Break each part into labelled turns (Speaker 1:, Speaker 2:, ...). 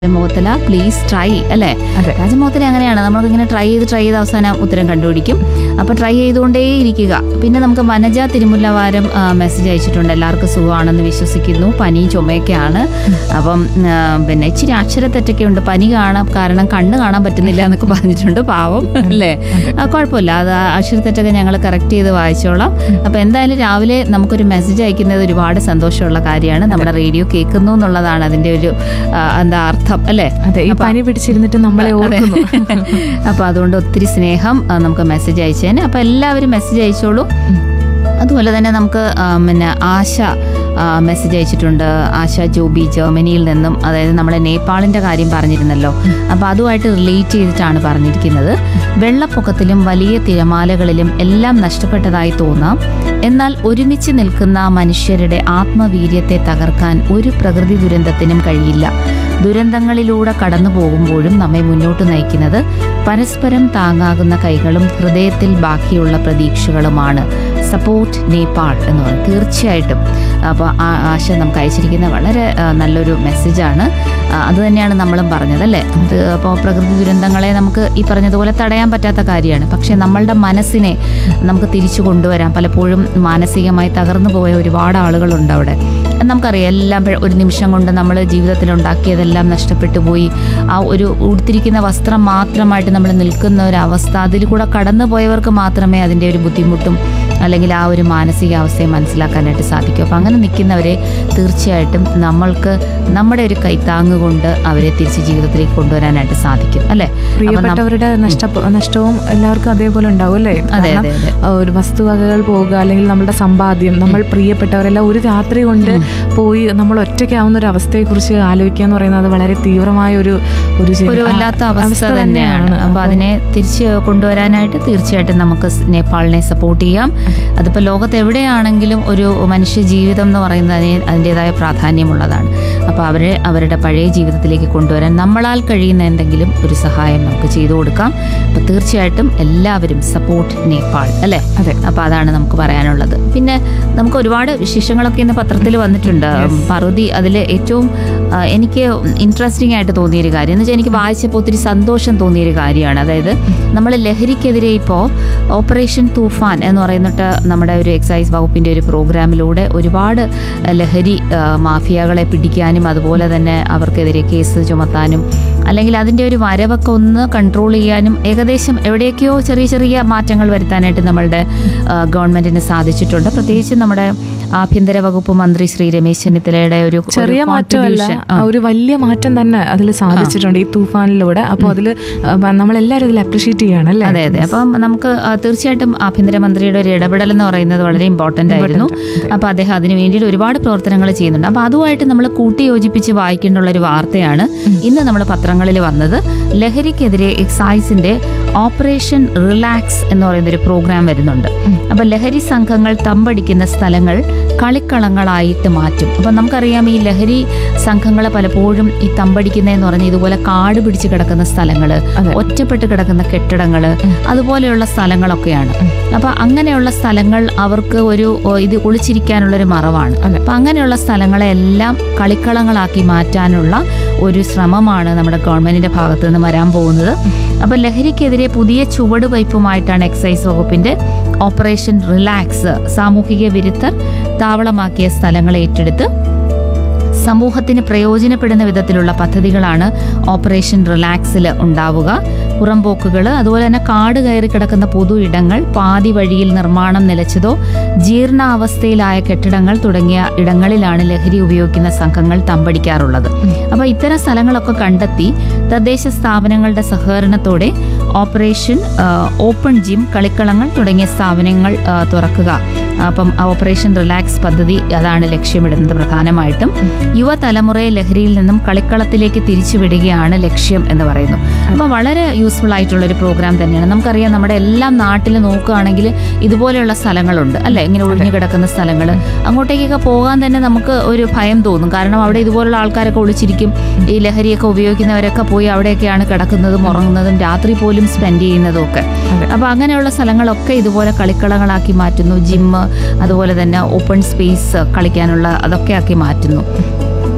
Speaker 1: രാജമോഹത്തല please try അല്ലേ
Speaker 2: അതെ.
Speaker 1: രാജമോഹത്തല അങ്ങനെയാണ് നമ്മൾക്ക് ഇങ്ങനെ ട്രൈ ചെയ്ത് ട്രൈ ചെയ്ത് അവസാനം ഉത്തരം കണ്ടുപിടിക്കും അപ്പോൾ ട്രൈ ചെയ്തുകൊണ്ടേ ഇരിക്കുക പിന്നെ നമുക്ക് വനജ തിരുമുല്ലവാരം മെസ്സേജ് അയച്ചിട്ടുണ്ട് എല്ലാവർക്കും സുഖമാണെന്ന് വിശ്വസിക്കുന്നു പനി ചുമയൊക്കെയാണ് അപ്പം ആ, പിന്നെ ഇച്ചിരി അക്ഷരത്തെറ്റൊക്കെ ഉണ്ട് പനി കാണാം കാരണം കണ്ണ് കാണാൻ പറ്റുന്നില്ല എന്നൊക്കെ പറഞ്ഞിട്ടുണ്ട് പാവം അല്ലേ ആ, കുഴപ്പമില്ല അത് ആ അക്ഷരത്തെറ്റൊക്കെ ഞങ്ങൾ കറക്റ്റ് ചെയ്ത് വായിച്ചോളാം അപ്പോൾ എന്തായാലും രാവിലെ നമുക്കൊരു മെസ്സേജ് അയക്കുന്നത് ഒരുപാട് സന്തോഷമുള്ള കാര്യമാണ് നമ്മുടെ റേഡിയോ കേൾക്കുന്നു എന്നുള്ളതാണ് അതിൻ്റെ ഒരു ആ, എന്താ അർത്ഥം അല്ലേ
Speaker 2: അതെ ഈ പനി പിടിച്ചിരുന്നിട്ട് നമ്മളെ ഓർക്കുന്നു
Speaker 1: അപ്പോൾ അതുകൊണ്ട് ഒത്തിരി സ്നേഹം ആ, നമുക്ക് മെസ്സേജ് അയച്ചതിന് അപ്പോൾ എല്ലാവരും മെസ്സേജ് അയച്ചോളൂ അതുപോലെ തന്നെ നമുക്ക് ആ, പിന്നെ ആശ ആ, മെസ്സേജ് അയച്ചിട്ടുണ്ട് ആശ ജോബി ജർമ്മനിയിൽ നിന്നും അതായത് നമ്മളെ നേപ്പാളിൻ്റെ കാര്യം പറഞ്ഞിരുന്നല്ലോ അപ്പോൾ അതുമായിട്ട് റിലേറ്റ് ചെയ്തിട്ടാണ് പറഞ്ഞിരിക്കുന്നത് വെള്ളപ്പൊക്കത്തിലും വലിയ തിരമാലകളിലും എല്ലാം നഷ്ടപ്പെട്ടതായി തോന്നാം എന്നാൽ ഒരുമിച്ച് നിൽക്കുന്ന മനുഷ്യരുടെ ആത്മവീര്യത്തെ തകർക്കാൻ ഒരു പ്രകൃതി ദുരന്തത്തിനും കഴിയില്ല ദുരന്തങ്ങളിലൂടെ കടന്നു പോകുമ്പോഴും നമ്മെ മുന്നോട്ട് നയിക്കുന്നത് പരസ്പരം താങ്ങാകുന്ന കൈകളും ഹൃദയത്തിൽ ബാക്കിയുള്ള പ്രതീക്ഷകളുമാണ് സപ്പോർട്ട് നേപ്പാൾ എന്ന് പറയുന്നത് തീർച്ചയായിട്ടും അപ്പോൾ ആ ആശ നമുക്ക് അയച്ചിരിക്കുന്ന വളരെ ആ, നല്ലൊരു മെസ്സേജാണ് ആ, അത് തന്നെയാണ് നമ്മളും പറഞ്ഞത് അല്ലേ അത് അപ്പോൾ പ്രകൃതി ദുരന്തങ്ങളെ നമുക്ക് ഈ പറഞ്ഞതുപോലെ തടയാൻ പറ്റാത്ത കാര്യമാണ് പക്ഷേ നമ്മളുടെ മനസ്സിനെ നമുക്ക് തിരിച്ചു കൊണ്ടുവരാൻ പലപ്പോഴും മാനസികമായി തകർന്നു പോയ ഒരുപാട് ആളുകളുണ്ട് അവിടെ നമുക്കറിയാം എല്ലാം പെ- ഒരു നിമിഷം കൊണ്ട് നമ്മൾ ജീവിതത്തിൽ ഉണ്ടാക്കിയതെല്ലാം നഷ്ടപ്പെട്ടു പോയി ആ ഒരു ഉടുത്തിരിക്കുന്ന വസ്ത്രം മാത്രമായിട്ട് നമ്മൾ നിൽക്കുന്ന ഒരു അവസ്ഥ അതിൽ കൂടെ കടന്നു പോയവർക്ക് മാത്രമേ അതിൻ്റെ ഒരു ബുദ്ധിമുട്ടും അല്ലെങ്കിൽ ആ ഒരു മാനസികാവസ്ഥയെ മനസ്സിലാക്കാനായിട്ട് സാധിക്കും അപ്പം അങ്ങനെ നിൽക്കുന്നവരെ തീർച്ചയായിട്ടും നമ്മൾക്ക് നമ്മുടെ ഒരു കൈത്താങ്ങ് കൊണ്ട് അവരെ തിരിച്ച് ജീവിതത്തിലേക്ക് കൊണ്ടുവരാനായിട്ട് സാധിക്കും അല്ലേ അപ്പം നം-
Speaker 2: പ്രിയപ്പെട്ടവരുടെ നഷ്ട നഷ്ടവും എല്ലാവർക്കും അതേപോലെ ഉണ്ടാവും അല്ലേ
Speaker 1: അതെ
Speaker 2: കാരണം,
Speaker 1: അതെ അതെ
Speaker 2: ആ, ഒരു വസ്തുവകകൾ പോവുക അല്ലെങ്കിൽ നമ്മുടെ സമ്പാദ്യം നമ്മൾ പ്രിയപ്പെട്ടവരെല്ലാം ഒരു രാത്രി കൊണ്ട് പോയി നമ്മൾ ഒറ്റയ്ക്കാവുന്ന ഒരു അവസ്ഥയെ കുറിച്ച് ആലോചിക്കുക എന്ന് പറയുന്നത് വളരെ തീവ്രമായ ഒരു ഒരു ജി-
Speaker 1: ഒരു
Speaker 2: ആ,
Speaker 1: വല്ലാത്ത അവസ്ഥ തന്നെയാണ് അപ്പൊ അതിനെ തിരിച്ച് കൊണ്ടുവരാനായിട്ട് തീർച്ചയായിട്ടും നമുക്ക് സ് നേപ്പാളിനെ സപ്പോർട്ട് ചെയ്യാം അതിപ്പോൾ ലോകത്ത് എവിടെയാണെങ്കിലും ഒരു മനുഷ്യ ജീവിതം എന്ന് പറയുന്നത് അതിന് അതിൻ്റെതായ പ്രാധാന്യമുള്ളതാണ് അപ്പോൾ അവരെ അവരുടെ പഴയ ജീവിതത്തിലേക്ക് കൊണ്ടുവരാൻ നമ്മളാൽ കഴിയുന്ന എന്തെങ്കിലും ഒരു സഹായം നമുക്ക് ചെയ്തു കൊടുക്കാം അപ്പോൾ തീർച്ചയായിട്ടും എല്ലാവരും സപ്പോർട്ട് നേപ്പാൾ അല്ലേ
Speaker 2: അതെ
Speaker 1: അപ്പോൾ അതാണ് നമുക്ക് പറയാനുള്ളത് പിന്നെ നമുക്ക് ഒരുപാട് വിശേഷങ്ങളൊക്കെ ഇന്ന് പത്രത്തിൽ വന്നിട്ടുണ്ട് പർവതി അതിൽ ഏറ്റവും ആ, എനിക്ക് ഇൻട്രസ്റ്റിംഗ് ആയിട്ട് തോന്നിയൊരു കാര്യം എന്ന് വെച്ചാൽ എനിക്ക് വായിച്ചപ്പോൾ ഒത്തിരി സന്തോഷം തോന്നിയൊരു കാര്യമാണ് അതായത് നമ്മൾ ലഹരിക്കെതിരെ ഇപ്പോൾ ഓപ്പറേഷൻ തൂഫാൻ എന്ന് പറയുന്നിട്ട് നമ്മുടെ ഒരു എക്സൈസ് വകുപ്പിൻ്റെ ഒരു പ്രോഗ്രാമിലൂടെ ഒരുപാട് ലഹരി ആ, മാഫിയകളെ പിടിക്കാനും അതുപോലെ തന്നെ അവർക്കെതിരെ കേസ് ചുമത്താനും അല്ലെങ്കിൽ അതിൻ്റെ ഒരു വരവൊക്കെ ഒന്ന് കൺട്രോൾ ചെയ്യാനും ഏകദേശം എവിടെയൊക്കെയോ ചെറിയ ചെറിയ മാറ്റങ്ങൾ വരുത്താനായിട്ട് നമ്മളുടെ ആ, ഗവൺമെന്റിന് സാധിച്ചിട്ടുണ്ട് പ്രത്യേകിച്ച് നമ്മുടെ ആഭ്യന്തര വകുപ്പ് മന്ത്രി ശ്രീ രമേശ് ചെന്നിത്തലയുടെ ഒരു ഒരു
Speaker 2: ചെറിയ മാറ്റമല്ല
Speaker 1: contribution.
Speaker 2: ആ, ഒരു വലിയ മാറ്റം തന്നെ അതിൽ സാധിച്ചിട്ടുണ്ട് ഈ തൂഫാനിലൂടെ അപ്പോൾ അതിൽ നമ്മളെല്ലാവരും ഇതിൽ അപ്രിഷിയേറ്റ് ചെയ്യണം അല്ലേ
Speaker 1: അതെ അതെ അപ്പം നമുക്ക് ആ, തീർച്ചയായിട്ടും ആഭ്യന്തരമന്ത്രിയുടെ ഒരു ഇടപെടൽ എന്ന് പറയുന്നത് വളരെ ഇമ്പോർട്ടൻ്റ് ആയിരുന്നു അപ്പോൾ അദ്ദേഹം അതിന് വേണ്ടിയിട്ട് ഒരുപാട് പ്രവർത്തനങ്ങൾ ചെയ്യുന്നുണ്ട് അപ്പോൾ അതുമായിട്ട് നമ്മൾ കൂട്ടി യോജിപ്പിച്ച് വായിക്കേണ്ടുള്ള ഒരു വാർത്തയാണ് ഇന്ന് നമ്മൾ പത്രങ്ങളിൽ വന്നത് ലഹരിക്കെതിരെ എക്സൈസിന്റെ ഓപ്പറേഷൻ റിലാക്സ് എന്ന് പറയുന്ന ഒരു പ്രോഗ്രാം വരുന്നുണ്ട് അപ്പോൾ ലഹരി സംഘങ്ങൾ തമ്പടിക്കുന്ന സ്ഥലങ്ങൾ കളിക്കളങ്ങളായിട്ട് മാറ്റും അപ്പം നമുക്കറിയാം ഈ ലഹരി സംഘങ്ങളെ പലപ്പോഴും ഈ തമ്പടിക്കുന്നതെന്ന് പറഞ്ഞാൽ ഇതുപോലെ കാട് പിടിച്ച് കിടക്കുന്ന സ്ഥലങ്ങൾ
Speaker 2: അതെ.
Speaker 1: ഒറ്റപ്പെട്ട് കിടക്കുന്ന കെട്ടിടങ്ങൾ അതുപോലെയുള്ള സ്ഥലങ്ങളൊക്കെയാണ് അപ്പൊ അങ്ങനെയുള്ള സ്ഥലങ്ങൾ അവർക്ക് ഒരു ഓ, ഇത് ഒളിച്ചിരിക്കാനുള്ളൊരു മറവാണ്
Speaker 2: അതെ.
Speaker 1: അപ്പൊ അങ്ങനെയുള്ള സ്ഥലങ്ങളെ എല്ലാം കളിക്കളങ്ങളാക്കി മാറ്റാനുള്ള ഒരു ശ്രമമാണ് നമ്മുടെ ഗവൺമെന്റിന്റെ ഭാഗത്ത് നിന്ന് വരാൻ പോകുന്നത് അപ്പൊ ലഹരിക്കെതിരെ പുതിയ ചുവടുവയ്പുമായിട്ടാണ് എക്സൈസ് വകുപ്പിന്റെ ഓപ്പറേഷൻ റിലാക്സ് സാമൂഹിക വിരുദ്ധർ താവളമാക്കിയ സ്ഥലങ്ങൾ ഏറ്റെടുത്ത് സമൂഹത്തിന് പ്രയോജനപ്പെടുന്ന വിധത്തിലുള്ള പദ്ധതികളാണ് ഓപ്പറേഷൻ റിലാക്സിൽ ഉണ്ടാവുക പുറംപോക്കുകൾ അതുപോലെ തന്നെ കാട് കയറി കിടക്കുന്ന പൊതു ഇടങ്ങൾ പാതി വഴിയിൽ നിർമ്മാണം നിലച്ചതോ ജീർണാവസ്ഥയിലായ കെട്ടിടങ്ങൾ തുടങ്ങിയ ഇടങ്ങളിലാണ് ലഹരി ഉപയോഗിക്കുന്ന സംഘങ്ങൾ തമ്പടിക്കാറുള്ളത് അപ്പോൾ ഇത്തരം സ്ഥലങ്ങളൊക്കെ കണ്ടെത്തി തദ്ദേശ സ്ഥാപനങ്ങളുടെ സഹകരണത്തോടെ ഓപ്പറേഷൻ ആ, ഓപ്പൺ ജിം കളിക്കളങ്ങൾ തുടങ്ങിയ സ്ഥാപനങ്ങൾ ആ, തുറക്കുക അപ്പം ആ ഓപ്പറേഷൻ റിലാക്സ് പദ്ധതി അതാണ് ലക്ഷ്യമിടുന്നത് പ്രധാനമായിട്ടും യുവതലമുറയെ ലഹരിയിൽ നിന്നും കളിക്കളത്തിലേക്ക് തിരിച്ചുവിടുകയാണ് ലക്ഷ്യം എന്ന് പറയുന്നു അപ്പോൾ വളരെ യൂസ്ഫുൾ ആയിട്ടുള്ള ഒരു പ്രോഗ്രാം തന്നെയാണ് നമുക്കറിയാം നമ്മുടെ എല്ലാം നാട്ടിൽ നോക്കുകയാണെങ്കിൽ ഇതുപോലെയുള്ള സ്ഥലങ്ങളുണ്ട് അല്ലെ ഇങ്ങനെ ഒഴിഞ്ഞു കിടക്കുന്ന സ്ഥലങ്ങൾ അങ്ങോട്ടേക്കൊക്കെ പോകാൻ തന്നെ നമുക്ക് ഒരു ഭയം തോന്നും കാരണം അവിടെ ഇതുപോലുള്ള ആൾക്കാരൊക്കെ ഒളിച്ചിരിക്കും ഈ ലഹരിയൊക്കെ ഉപയോഗിക്കുന്നവരൊക്കെ പോയി അവിടെയൊക്കെയാണ് കിടക്കുന്നതും ഉറങ്ങുന്നതും രാത്രി പോലും സ്പെൻഡ് ചെയ്യുന്നതും ഒക്കെ
Speaker 2: അതെ.
Speaker 1: അപ്പോൾ അങ്ങനെയുള്ള സ്ഥലങ്ങളൊക്കെ ഇതുപോലെ കളിക്കളങ്ങളാക്കി മാറ്റുന്നു ജിമ്മ് അതുപോലെ തന്നെ ഓപ്പൺ സ്പേസ് കളിക്കാനുള്ള അതൊക്കെ ആക്കി മാറ്റുന്നു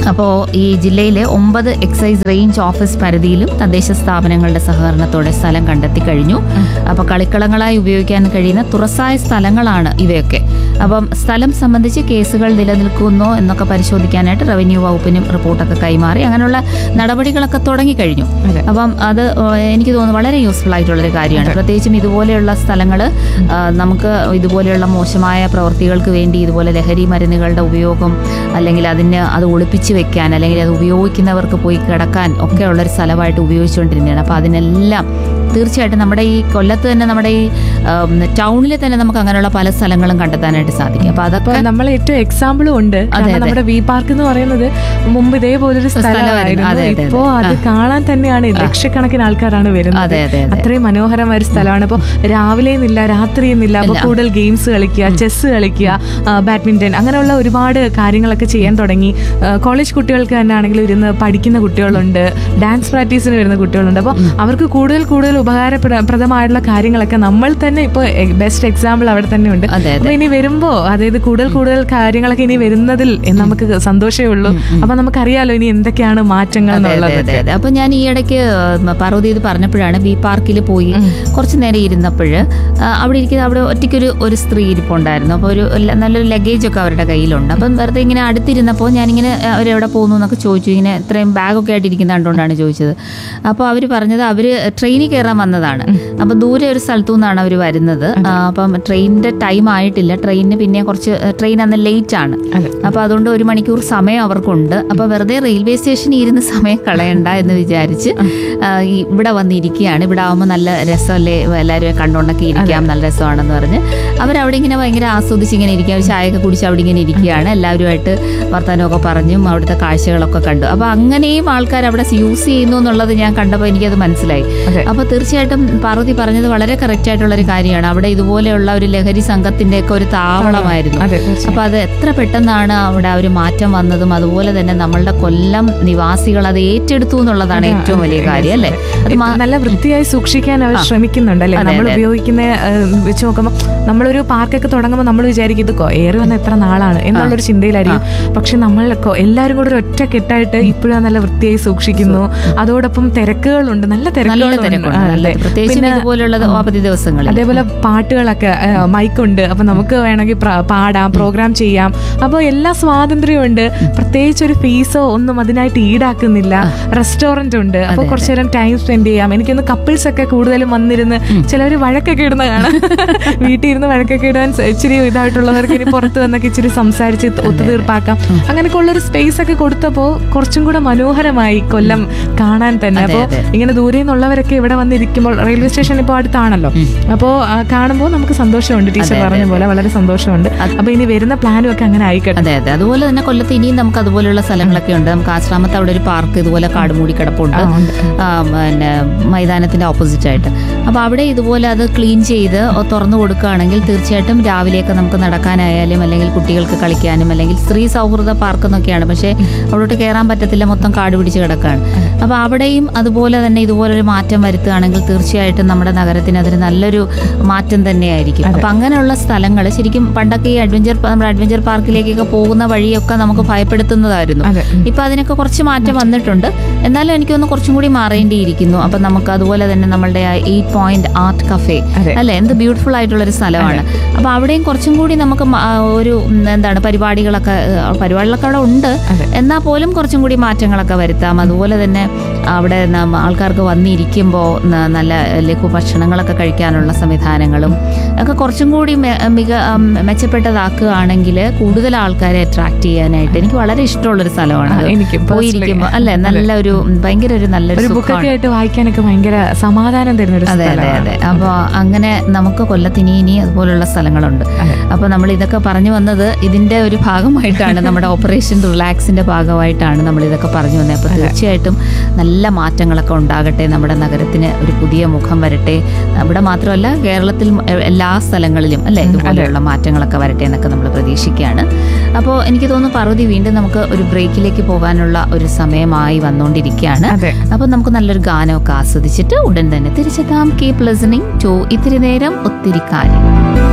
Speaker 1: അപ്പോൾ ഈ ജില്ലയിലെ ഒമ്പത് എക്സൈസ് റേഞ്ച് ഓഫീസ് പരിധിയിലും തദ്ദേശ സ്ഥാപനങ്ങളുടെ സഹകരണത്തോടെ സ്ഥലം കണ്ടെത്തി കഴിഞ്ഞു അപ്പോൾ കളിക്കളങ്ങളായി ഉപയോഗിക്കാൻ കഴിയുന്ന തുറസായ സ്ഥലങ്ങളാണ് ഇവയൊക്കെ അപ്പം സ്ഥലം സംബന്ധിച്ച് കേസുകൾ നിലനിൽക്കുന്നോ എന്നൊക്കെ പരിശോധിക്കാനായിട്ട് റവന്യൂ വകുപ്പിനും റിപ്പോർട്ടൊക്കെ കൈമാറി അങ്ങനെയുള്ള നടപടികളൊക്കെ തുടങ്ങിക്കഴിഞ്ഞു
Speaker 2: അതെ.
Speaker 1: അപ്പം അത് ഏഹ്, എനിക്ക് തോന്നുന്നു വളരെ യൂസ്ഫുൾ ആയിട്ടുള്ളൊരു കാര്യമാണ് പ്രത്യേകിച്ചും ഇതുപോലെയുള്ള സ്ഥലങ്ങൾ നമുക്ക് ഇതുപോലെയുള്ള മോശമായ പ്രവൃത്തികൾക്ക് വേണ്ടി ഇതുപോലെ ലഹരി മരുന്നുകളുടെ ഉപയോഗം അല്ലെങ്കിൽ അതിന് അത് ഒളിപ്പിച്ച് വെക്കാൻ അല്ലെങ്കിൽ അത് ഉപയോഗിക്കുന്നവർക്ക് പോയി കിടക്കാൻ ഒക്കെ ഉള്ളൊരു സ്ഥലമായിട്ട് ഉപയോഗിച്ചുകൊണ്ടിരുന്നതാണ് അപ്പോൾ അതിനെല്ലാം തീർച്ചയായിട്ടും നമ്മുടെ ഈ കൊല്ലത്ത് തന്നെ നമ്മുടെ ഈ ടൗണിൽ തന്നെ നമുക്ക് അങ്ങനെയുള്ള പല സ്ഥലങ്ങളും കണ്ടെത്താനായിട്ട് സാധിക്കും അപ്പോൾ
Speaker 2: അപ്പൊ
Speaker 1: അതൊക്കെ
Speaker 2: നമ്മൾ ഏറ്റവും എക്സാമ്പിളും ഉണ്ട് കാരണം
Speaker 1: അതെ.
Speaker 2: നമ്മുടെ വി പാർക്ക് എന്ന് പറയുന്നത് മുമ്പ് ഇതേപോലൊരു
Speaker 1: സ്ഥലമായിരുന്നു.
Speaker 2: സ്ഥലമായിരുന്നു
Speaker 1: അതെ, അതെ,
Speaker 2: ഇപ്പോ
Speaker 1: അതെ.
Speaker 2: അത് കാണാൻ തന്നെയാണ് ലക്ഷക്കണക്കിന് ആൾക്കാരാണ് വരുന്നത്
Speaker 1: അതെ അതെ അതെ
Speaker 2: അത്രയും മനോഹരമായ ഒരു സ്ഥലമാണ് അപ്പോൾ രാവിലെ എന്നില്ല രാത്രി എന്നില്ല അപ്പോൾ കൂടുതൽ ഗെയിംസ് കളിക്കുക ചെസ് കളിക്കുക ആ, ബാഡ്മിന്റൺ അങ്ങനെയുള്ള ഒരുപാട് കാര്യങ്ങളൊക്കെ ചെയ്യാൻ തുടങ്ങി ആ, കോളേജ് കുട്ടികൾക്ക് തന്നെ ആണെങ്കിലും ഇരുന്ന് പഠിക്കുന്ന കുട്ടികളുണ്ട് ഡാൻസ് പ്രാക്ടീസിന് വരുന്ന കുട്ടികളുണ്ട് അപ്പോൾ അവർക്ക് കൂടുതൽ കൂടുതൽ ഉപകാരപ്രദമായിട്ടുള്ള കാര്യങ്ങളൊക്കെ നമ്മൾ തന്നെ ഇപ്പോൾ ബെസ്റ്റ് എക്സാമ്പിൾ അവിടെ തന്നെ ഉണ്ട്
Speaker 1: അതെ
Speaker 2: അപ്പൊ
Speaker 1: അതെ
Speaker 2: ഇനി വരുമ്പോ അതായത് കൂടുതൽ കൂടുതൽ കാര്യങ്ങളൊക്കെ ഇനി വരുന്നതിൽ നമുക്ക് സന്തോഷമേ ഉള്ളൂ അപ്പൊ നമുക്കറിയാലോ ഇനി എന്തൊക്കെയാണ് മാറ്റങ്ങൾ
Speaker 1: അതെ അതെ
Speaker 2: എന്നുള്ളത്
Speaker 1: അതെ അതെ അപ്പൊ ഞാൻ ഈ ഇടയ്ക്ക് ഉം, പാർവതി ഇത് പറഞ്ഞപ്പോഴാണ് ബി പാർക്കിൽ പോയി കുറച്ച് നേരം ഇരുന്നപ്പോൾ അവിടെ ഇരിക്കുന്ന അവിടെ ഒറ്റയ്ക്കൊരു ഒരു സ്ത്രീ ഇരിപ്പുണ്ടായിരുന്നു അപ്പോൾ ഒരു ല- നല്ലൊരു ലഗേജ് ഒക്കെ അവരുടെ കയ്യിലുണ്ട് അപ്പം വെറുതെ ഇങ്ങനെ അടുത്തിരുന്നപ്പോൾ ഞാനിങ്ങനെ ആ, അവരെവിടെ പോകുന്നു എന്നൊക്കെ ചോദിച്ചു ഇങ്ങനെ ഇത്രയും ബാഗൊക്കെ ആയിട്ട് ഇരിക്കുന്ന കണ്ടുകൊണ്ടാണ് ചോദിച്ചത് അപ്പോൾ അവർ പറഞ്ഞത് അവർ ട്രെയിനിൽ കയറാൻ വന്നതാണ് അപ്പോൾ ദൂരെ ഒരു സ്ഥലത്തു നിന്നാണ് അവർ വരുന്നത് ആ, അപ്പം ട്രെയിനിൻ്റെ ടൈം ആയിട്ടില്ല ട്രെയിനിന് പിന്നെ കുറച്ച് ട്രെയിൻ അന്ന് ലേറ്റ് ആണ്
Speaker 2: അതെ.
Speaker 1: അപ്പോൾ അതുകൊണ്ട് ഒരു മണിക്കൂർ സമയം അവർക്കുണ്ട് അപ്പോൾ വെറുതെ റെയിൽവേ സ്റ്റേഷനിൽ ഇരുന്ന് സമയം കളയണ്ട എന്ന് വിചാരിച്ച് ആ, ഈ ഇവിടെ വന്നിരിക്കുകയാണ് ഇവിടെ ആകുമ്പോൾ നല്ല രസമല്ലേ എല്ലാവരും കണ്ടുകൊണ്ടൊക്കെ ഇരിക്കാം നല്ല രസമാണെന്ന് പറഞ്ഞ് അവരവിടെ ഇങ്ങനെ ഭയങ്കര ആസ്വദിച്ച് ഇങ്ങനെ ഇരിക്കുക ഒരു ചായയൊക്കെ കുടിച്ച് അവിടെ ഇങ്ങനെ ഇരിക്കുകയാണ് എല്ലാവരുമായിട്ട് വർത്തമാനമൊക്കെ പറഞ്ഞും അവിടുത്തെ കാഴ്ചകളൊക്കെ കണ്ടു അപ്പോൾ അങ്ങനെയും ആൾക്കാർ അവിടെ യൂസ് ചെയ്യുന്നു എന്നുള്ളത് ഞാൻ കണ്ടപ്പോൾ എനിക്കത് മനസ്സിലായി
Speaker 2: അതെ.
Speaker 1: അപ്പോൾ തീർച്ചയായിട്ടും പാർവതി പറഞ്ഞത് വളരെ കറക്റ്റ് ആയിട്ടുള്ള ഒരു കാര്യമാണ് അവിടെ ഇതുപോലെയുള്ള ഒരു ലഹരി സംഘത്തിന്റെ ഒക്കെ ഒരു താവളമായിരുന്നു
Speaker 2: അതെ തീർച്ചയായും.
Speaker 1: അപ്പൊ അത് എത്ര പെട്ടെന്നാണ് അവിടെ ആ ഒരു മാറ്റം വന്നതും അതുപോലെ തന്നെ നമ്മളുടെ കൊല്ലം നിവാസികൾ അത് ഏറ്റെടുത്തു എന്നുള്ളതാണ് ഏറ്റവും വലിയ കാര്യം അല്ലേ അത് മാ-
Speaker 2: നല്ല വൃത്തിയായി സൂക്ഷിക്കാൻ അവർ ശ്രമിക്കുന്നുണ്ട് അല്ലെ
Speaker 1: അതെ,
Speaker 2: നമ്മൾ
Speaker 1: അതെ.
Speaker 2: ഉപയോഗിക്കുന്ന ആ, വെച്ച് നോക്കുമ്പോൾ നമ്മളൊരു പാർക്കൊക്കെ തുടങ്ങുമ്പോൾ നമ്മൾ വിചാരിക്കും ഇത് കൊ- ഏറി വന്ന എത്ര നാളാണ് എന്നുള്ളൊരു ചിന്തയിലായിരിക്കും പക്ഷെ നമ്മൾ കൊ- എല്ലാവരും കൂടെ ഒരു ഒറ്റ കെട്ടായിട്ട് ഇപ്പോഴും നല്ല വൃത്തിയായി സൂക്ഷിക്കുന്നു അതോടൊപ്പം തിരക്കുകളുണ്ട് നല്ല
Speaker 1: നല്ല
Speaker 2: തിരക്കുകളുണ്ട്
Speaker 1: തിരക്കുണ്ട്
Speaker 2: ആ,
Speaker 1: നല്ല
Speaker 2: അതെ.
Speaker 1: പ്രത്യേകിച്ച്
Speaker 2: പിന്നെ
Speaker 1: ഇതുപോലുള്ളത് അവധി ദിവസങ്ങളിൽ
Speaker 2: അതേപോലെ പാട്ടുകളൊക്കെ ആ, മൈക്കുണ്ട് അപ്പൊ നമുക്ക് വേണമെങ്കിൽ പ്ര- പാടാം പ്രോഗ്രാം ചെയ്യാം അപ്പോൾ എല്ലാ സ്വാതന്ത്ര്യവും ഉണ്ട് പ്രത്യേകിച്ച് ഒരു ഫീസോ ഒന്നും അതിനായിട്ട് ഈടാക്കുന്നില്ല റെസ്റ്റോറന്റ് ഉണ്ട് അപ്പൊ കുറച്ചു നേരം ടൈം സ്പെൻഡ് ചെയ്യാം എനിക്കൊന്ന് കപ്പിൾസ് ഒക്കെ കൂടുതലും വന്നിരുന്ന് ചിലവർ വഴക്കൊക്കെ ഇടുന്ന കാണാം വീട്ടിൽ ഇരുന്ന് വഴക്കൊക്കെ ഇടാൻ സ- ഇച്ചിരി ഇതായിട്ടുള്ളവർക്ക് ഇനി പുറത്ത് വന്നൊക്കെ ഇച്ചിരി സംസാരിച്ച് ഒത്തുതീർപ്പാക്കാം അങ്ങനെയൊക്കെ ഉള്ളൊരു സ്പേസ് ഒക്കെ കൊടുത്തപ്പോൾ കുറച്ചും കൂടെ മനോഹരമായി കൊല്ലം കാണാൻ തന്നെ
Speaker 1: അതെ,
Speaker 2: അപ്പോൾ
Speaker 1: അതെ.
Speaker 2: ഇങ്ങനെ ദൂരെ നിന്നുള്ളവരൊക്കെ ഇവിടെ വന്നിരിക്കുമ്പോൾ റെയിൽവേ സ്റ്റേഷൻ ഇപ്പോൾ അടുത്താണല്ലോ അപ്പോൾ കാണുമ്പോൾ നമുക്ക് സന്തോഷമുണ്ട് ടീച്ചർ പറഞ്ഞ പോലെ വളരെ സന്തോഷമുണ്ട് അപ്പോൾ ഇനി വരുന്ന പ്ലാനും ഒക്കെ അങ്ങനെ ആയിക്കട്ടെ
Speaker 1: അതെ അതെ അതുപോലെ തന്നെ കൊല്ലത്ത് ഇനിയും നമുക്ക് അതുപോലെയുള്ള സ്ഥലങ്ങളൊക്കെ ഉണ്ട് നമുക്ക് ആശ്രാമത്ത് അവിടെ ഒരു പാർക്ക് ഇതുപോലെ കാടുമൂടി കിടപ്പുണ്ട്
Speaker 2: ആ, ഉണ്ട്.
Speaker 1: ആ, പിന്നെ മൈതാനത്തിന്റെ ഓപ്പോസിറ്റ് ആയിട്ട് അപ്പോൾ അവിടെ ഇതുപോലെ അത് ക്ലീൻ ചെയ്ത് തുറന്നു കൊടുക്കുകയാണെങ്കിൽ തീർച്ചയായിട്ടും രാവിലെയൊക്കെ നമുക്ക് നടക്കാനായാലും അല്ലെങ്കിൽ കുട്ടികൾക്ക് കളിക്കാനും അല്ലെങ്കിൽ സ്ത്രീ സൗഹൃദ പാർക്ക് എന്നൊക്കെയാണ് പക്ഷേ അവിടോട്ട് കയറാൻ പറ്റത്തില്ല മൊത്തം കാട് പിടിച്ച് കിടക്കുകയാണ് അപ്പോൾ അവിടെയും അതുപോലെ തന്നെ ഇതുപോലൊരു മാറ്റം വരുത്തുകയാണെങ്കിൽ തീർച്ചയായിട്ടും നമ്മുടെ നഗരത്തിന് അതൊരു നല്ലൊരു മാറ്റം തന്നെയായിരിക്കും അപ്പം അങ്ങനെയുള്ള സ്ഥലങ്ങൾ ശരിക്കും പണ്ടൊക്കെ ഈ അഡ്വഞ്ചർ നമ്മുടെ അഡ്വഞ്ചർ പാർക്കിലേക്കൊക്കെ പോകുന്ന വഴിയൊക്കെ നമുക്ക് ഭയപ്പെടുത്തുന്നതായിരുന്നു
Speaker 2: അതെ ഉം.
Speaker 1: ഇപ്പൊ അതിനൊക്കെ കുറച്ച് മാറ്റം വന്നിട്ടുണ്ട് എന്നാലും എനിക്കൊന്ന് കുറച്ചും കൂടി മാറേണ്ടിയിരിക്കുന്നു അപ്പൊ നമുക്ക് അതുപോലെ തന്നെ നമ്മളുടെ എയ്റ്റ് പോയിന്റ് ആർട്ട് കഫേ
Speaker 2: അതെ.
Speaker 1: അല്ലെ എന്ത് ബ്യൂട്ടിഫുൾ ആയിട്ടുള്ള ഒരു സ്ഥലമാണ് അപ്പൊ അവിടെയും കുറച്ചും കൂടി നമുക്ക് മ- ആ, ഒരു ഉം, എന്താണ് പരിപാടികളൊക്കെ ആ, പരിപാടികളൊക്കെ അവിടെ ഉണ്ട്
Speaker 2: അതെ.
Speaker 1: എന്നാൽ പോലും കുറച്ചും കൂടി മാറ്റങ്ങളൊക്കെ വരുത്താം അതുപോലെ തന്നെ അവിടെ ന- ആൾക്കാർക്ക് വന്നിരിക്കുമ്പോൾ ന- നല്ല ലഘു ഭക്ഷണങ്ങളൊക്കെ കഴിക്കാനുള്ള സംവിധാനങ്ങളും ഒക്കെ കുറച്ചും കൂടി മെ- മിക ഉം, മെച്ചപ്പെട്ടതാക്കുകയാണെങ്കിൽ കൂടുതൽ ആൾക്കാരെ അട്രാക്ട് ചെയ്യാനായിട്ട് എനിക്ക് വളരെ ഇഷ്ടമുള്ളൊരു സ്ഥലമാണ്
Speaker 2: ആ,
Speaker 1: അത്.
Speaker 2: എനിക്കും
Speaker 1: പോയിരിക്കുമ്പോൾ
Speaker 2: personally.
Speaker 1: അല്ലെ നല്ലൊരു ഭയങ്കര ഒരു നല്ലൊരു
Speaker 2: ഒരു
Speaker 1: സുഖമാണ്
Speaker 2: ബുക്കൊക്കെ ആയിട്ട് വായിക്കാനൊക്കെ ഭയങ്കര സമാധാനം തരുന്ന ഒരു
Speaker 1: അതെ അതെ
Speaker 2: സ്ഥലമാണ്
Speaker 1: അതെ അപ്പോൾ അങ്ങനെ നമുക്ക് കൊല്ലത്തിന് ഇനി അതുപോലുള്ള സ്ഥലങ്ങളുണ്ട്
Speaker 2: അതെ.
Speaker 1: അപ്പോൾ നമ്മൾ ഇതൊക്കെ പറഞ്ഞു വന്നത് ഇതിന്റെ ഒരു ഭാഗമായിട്ടാണ് നമ്മുടെ ഓപ്പറേഷൻ റിലാക്സിന്റെ ഭാഗമായിട്ടാണ് നമ്മൾ ഇതൊക്കെ പറഞ്ഞു വന്നത് അപ്പോൾ തീർച്ചയായിട്ടും നല്ല മാറ്റങ്ങളൊക്കെ ഉണ്ടാകട്ടെ നമ്മുടെ നഗരത്തിന് ഒരു പുതിയ മുഖം വരട്ടെ ഇവിടെ മാത്രമല്ല കേരളത്തിൽ എ- എല്ലാ സ്ഥലങ്ങളിലും അല്ലെ ഇതുപോലെയുള്ള മാറ്റങ്ങളൊക്കെ വരട്ടെ എന്നൊക്കെ നമ്മൾ പ്രതീക്ഷിക്കുകയാണ് അപ്പോൾ എനിക്ക് തോന്നുന്നു പാർവതി വീണ്ടും നമുക്ക് ഒരു ബ്രേക്കിലേക്ക് പോകാനുള്ള ഒരു സമയമായി വന്നുകൊണ്ടിരിക്കുകയാണ്
Speaker 2: അതെ
Speaker 1: അപ്പോൾ നമുക്ക് നല്ലൊരു ഗാനമൊക്കെ ആസ്വദിച്ചിട്ട് ഉടൻ തന്നെ തിരിച്ചെത്താം കീപ് ലിസണിങ് ടു ഇത്തിരി നേരം ഒത്തിരി കാര്യം